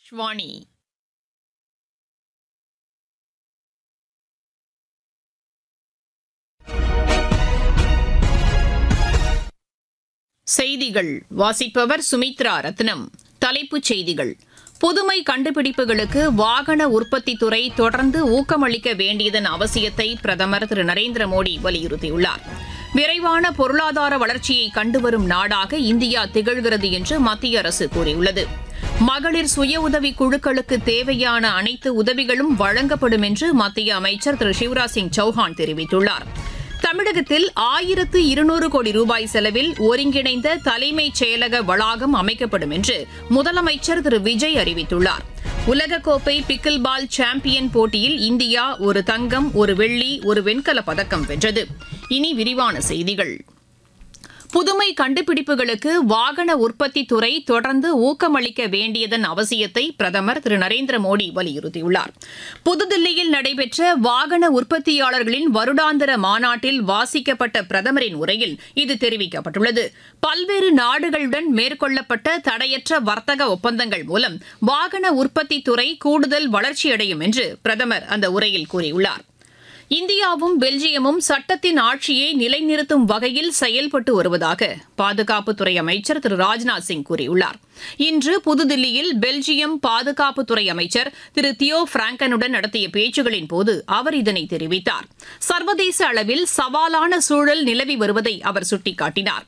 ஆகாஷ்வாணி செய்திகள் வாசிப்பவர் சுமித்ரா ரத்னம் தலைப்புச் செய்திகள் புதுமை கண்டுபிடிப்புகளுக்கு வாகன உற்பத்தி துறை தொடர்ந்து ஊக்கமளிக்க வேண்டியதன் அவசியத்தை பிரதமர் திரு நரேந்திர மோடி வலியுறுத்தியுள்ளார் விரைவான பொருளாதார வளர்ச்சியை கண்டுவரும் நாடாக இந்தியா திகழ்கிறது என்று மத்திய அரசு கூறியுள்ளது மகளிர் சுய உதவி குழுக்களுக்கு தேவையான அனைத்து உதவிகளும் வழங்கப்படும் என்று மத்திய அமைச்சர் திரு சிவராஜ் சிங் சௌஹான் தெரிவித்துள்ளார் தமிழகத்தில் ஆயிரத்து இருநூறு கோடி ரூபாய் செலவில் ஒருங்கிணைந்த தலைமைச் செயலக வளாகம் அமைக்கப்படும் என்று முதலமைச்சர் திரு விஜய் அறிவித்துள்ளார் உலகக்கோப்பை பிக்கில் பால் சாம்பியன் போட்டியில் இந்தியா ஒரு தங்கம் ஒரு வெள்ளி ஒரு வெண்கலப் பதக்கம் வென்றது இனி விரிவான செய்திகள் புதுமை கண்டுபிடிப்புகளுக்கு வாகன உற்பத்தி துறை தொடர்ந்து ஊக்கமளிக்க வேண்டியதன் அவசியத்தை பிரதமர் திரு நரேந்திர மோடி வலியுறுத்தியுள்ளார் புதுதில்லியில் நடைபெற்ற வாகன உற்பத்தியாளர்களின் வருடாந்திர மாநாட்டில் வாசிக்கப்பட்ட பிரதமரின் உரையில் இது தெரிவிக்கப்பட்டுள்ளது பல்வேறு நாடுகளுடன் மேற்கொள்ளப்பட்ட தடையற்ற வர்த்தக ஒப்பந்தங்கள் மூலம் வாகன உற்பத்தி துறை கூடுதல் வளர்ச்சியடையும் என்று பிரதமர் அந்த உரையில் கூறியுள்ளார் இந்தியாவும் பெல்ஜியமும் சட்டத்தின் ஆட்சியை நிலைநிறுத்தும் வகையில் செயல்பட்டு வருவதாக பாதுகாப்புத்துறை அமைச்சர் திரு ராஜ்நாத் சிங் கூறியுள்ளார் இன்று புதுதில்லியில் பெல்ஜியம் பாதுகாப்புத்துறை அமைச்சர் திரு தியோ பிராங்கனுடன் நடத்திய பேச்சுகளின் போது அவர் இதனை தெரிவித்தார் சர்வதேச அளவில் சவாலான சூழல் நிலவி வருவதை அவர் சுட்டிக்காட்டினார்